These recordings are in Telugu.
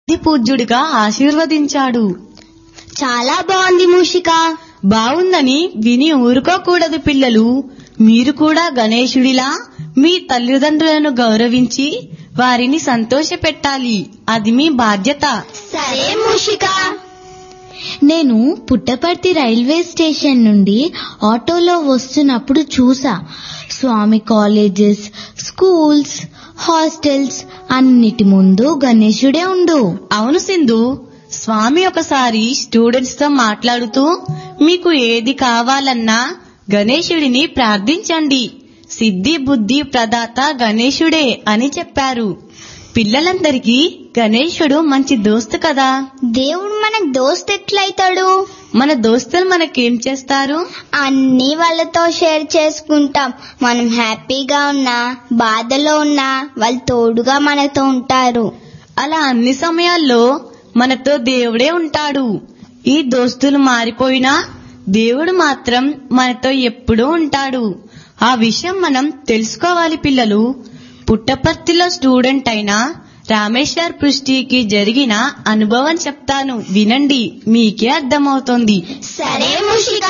పూజ్యుడిగా ఆశీర్వదించాడు చాలా బాగుంది మూషిక బావుందని విని ఊరుకోకూడదు పిల్లలు మీరు కూడా గణేశుడిలా మీ తల్లిదండ్రులను గౌరవించి వారిని సంతోషపెట్టాలి అది మీ బాధ్యత సరే మూషిక నేను పుట్టపర్తి రైల్వే స్టేషన్ నుండి ఆటోలో వస్తున్నప్పుడు చూసా స్వామి కాలేజెస్ స్కూల్స్ హాస్టల్స్ అన్నిటి ముందు గణేశుడే ఉండు అవును సింధు స్వామి ఒకసారి స్టూడెంట్స్ తో మాట్లాడుతూ మీకు ఏది కావాలన్నా గణేశుడిని ప్రార్థించండి సిద్ధి బుద్ధి ప్రదాత గణేశుడే అని చెప్పారు పిల్లలందరికీ గణేశుడు మంచి దోస్తు కదా దేవుడు మనకు దోస్త్ ఎట్లయితాడు మన దోస్తులు మనకేం చేస్తారు అన్ని వాళ్ళతో షేర్ చేసుకుంటాం మనం హ్యాపీగా ఉన్నా బాధలో ఉన్నా వాళ్ళు తోడుగా మనతో ఉంటారు అలా అన్ని సమయాల్లో మనతో దేవుడే ఉంటాడు ఈ దోస్తులు మారిపోయినా దేవుడు మాత్రం మనతో ఎప్పుడూ ఉంటాడు ఆ విషయం మనం తెలుసుకోవాలి పిల్లలు పుట్టపర్తిలో స్టూడెంట్ అయిన రామేశ్వర్ పృష్టికి జరిగిన అనుభవం చెప్తాను వినండి మీకే అర్థమవుతుంది సరే మూషిక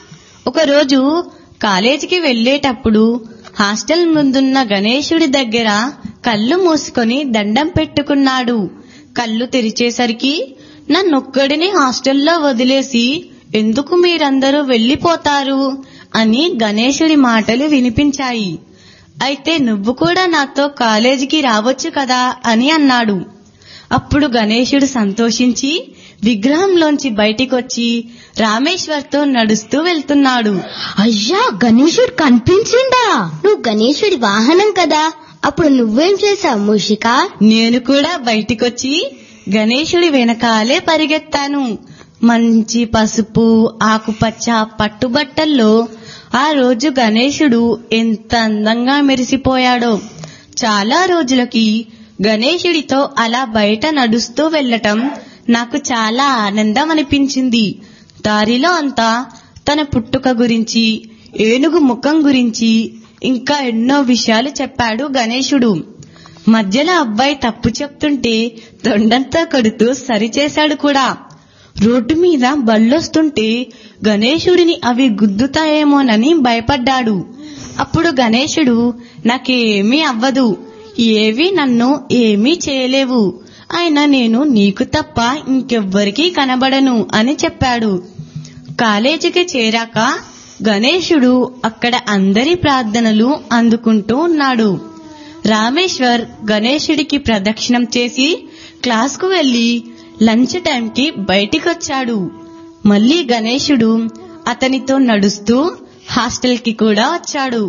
ఒకరోజు కాలేజీకి వెళ్ళేటప్పుడు హాస్టల్ ముందున్న గణేశుడి దగ్గర కళ్ళు మూసుకొని దండం పెట్టుకున్నాడు కళ్ళు తెరిచేసరికి నన్నొక్కడిని హాస్టల్లో వదిలేసి ఎందుకు మీరందరూ వెళ్ళిపోతారు అని గణేశుడి మాటలు వినిపించాయి అయితే నువ్వు కూడా నాతో కాలేజీకి రావచ్చు కదా అని అన్నాడు అప్పుడు గణేశుడు సంతోషించి విగ్రహంలోంచి బయటికొచ్చి రామేశ్వర్తో నడుస్తూ వెళ్తున్నాడు అయ్యా గణేశుడు కనిపించిందా నువ్వు గణేశుడి వాహనం కదా అప్పుడు నువ్వేం చేశావు మూషిక నేను కూడా బయటికొచ్చి గణేశుడి వెనకాలే పరిగెత్తాను మంచి పసుపు ఆకుపచ్చ పట్టుబట్టల్లో ఆ రోజు గణేశుడు ఎంత అందంగా మెరిసిపోయాడో చాలా రోజులకి గణేశుడితో అలా బయట నడుస్తూ వెళ్ళటం నాకు చాలా ఆనందం అనిపించింది దారిలో అంతా తన పుట్టుక గురించి ఏనుగు ముఖం గురించి ఇంకా ఎన్నో విషయాలు చెప్పాడు గణేశుడు మధ్యలో అబ్బాయి తప్పు చెప్తుంటే దొండంతా కొడుతూ సరిచేశాడు కూడా రోడ్డు మీద బళ్ళొస్తుంటే గణేశుడిని అవి గుద్దుతాయేమోనని భయపడ్డాడు అప్పుడు గణేశుడు నాకేమీ అవ్వదు ఏవి నన్ను ఏమీ చేయలేవు అయినా నేను నీకు తప్ప ఇంకెవ్వరికీ కనబడను అని చెప్పాడు కాలేజీకి చేరాక గణేశుడు అక్కడ అందరి ప్రార్థనలు అందుకుంటూ ఉన్నాడు రామేశ్వర్ గణేశుడికి ప్రదక్షిణం చేసి క్లాస్కు వెళ్లి లంచ్ టైంకి బయటికొచ్చాడు మళ్ళీ గణేశుడు అతనితో నడుస్తూ హాస్టల్కి కూడా వచ్చాడు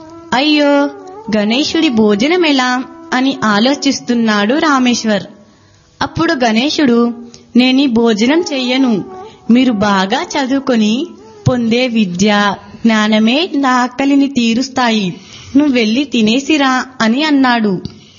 అయ్యో గణేశుడి భోజనం ఎలా అని ఆలోచిస్తున్నాడు రామేశ్వర్ అప్పుడు గణేశుడు నేనీ భోజనం చెయ్యను మీరు బాగా చదువుకొని పొందే విద్య జ్ఞానమే నా ఆకలిని తీరుస్తాయి నువ్వు వెళ్ళి తినేసిరా అని అన్నాడు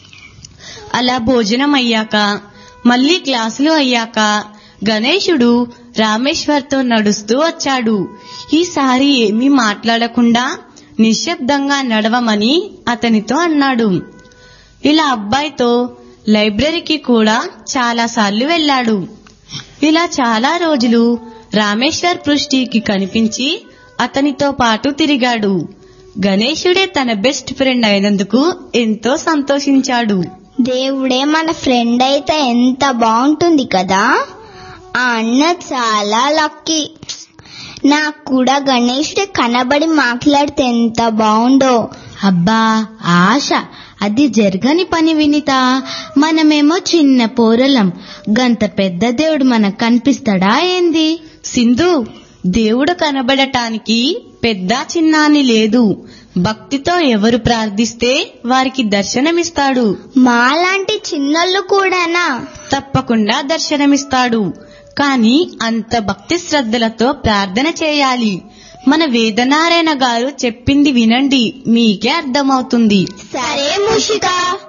అలా భోజనం అయ్యాక మళ్ళీ క్లాసులు అయ్యాక గణేశుడు రామేశ్వర్తో నడుస్తూ వచ్చాడు ఈసారి ఏమీ మాట్లాడకుండా నిశ్శబ్దంగా నడవమని అతనితో అన్నాడు ఇలా అబ్బాయితో లైబ్రరీకి కూడా చాలాసార్లు వెళ్ళాడు ఇలా చాలా రోజులు రామేశ్వర్ పృష్టికి కనిపించి అతనితో పాటు తిరిగాడు గణేశుడే తన బెస్ట్ ఫ్రెండ్ అయినందుకు ఎంతో సంతోషించాడు దేవుడే మన ఫ్రెండ్ అయితే ఎంత బాగుంటుంది కదా ఆ అన్న చాలా లక్కీ నాకు కూడా గణేశుడే కనబడి మాట్లాడితే ఎంత బాగుండో అబ్బా ఆశ అది జరగని పని వినిత మనమేమో చిన్న పోరలం గంత పెద్ద దేవుడు మనకు కనిపిస్తాడా ఏంది సింధు దేవుడు కనబడటానికి పెద్ద చిన్న అని లేదు భక్తితో ఎవరు ప్రార్థిస్తే వారికి దర్శనమిస్తాడు మాలాంటి చిన్నోళ్ళు కూడానా తప్పకుండా దర్శనమిస్తాడు కానీ అంత భక్తి శ్రద్ధలతో ప్రార్థన చేయాలి మన వేదనారాయణ గారు చెప్పింది వినండి మీకే అర్థమవుతుంది సరే మూషిక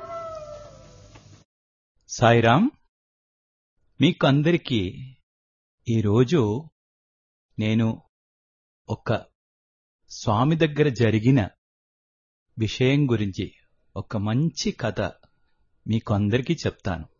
సాయిరామ్ మీకు అందరికీ ఈరోజు నేను ఒక స్వామి దగ్గర జరిగిన విషయం గురించి ఒక మంచి కథ మీకు అందరికీ చెప్తాను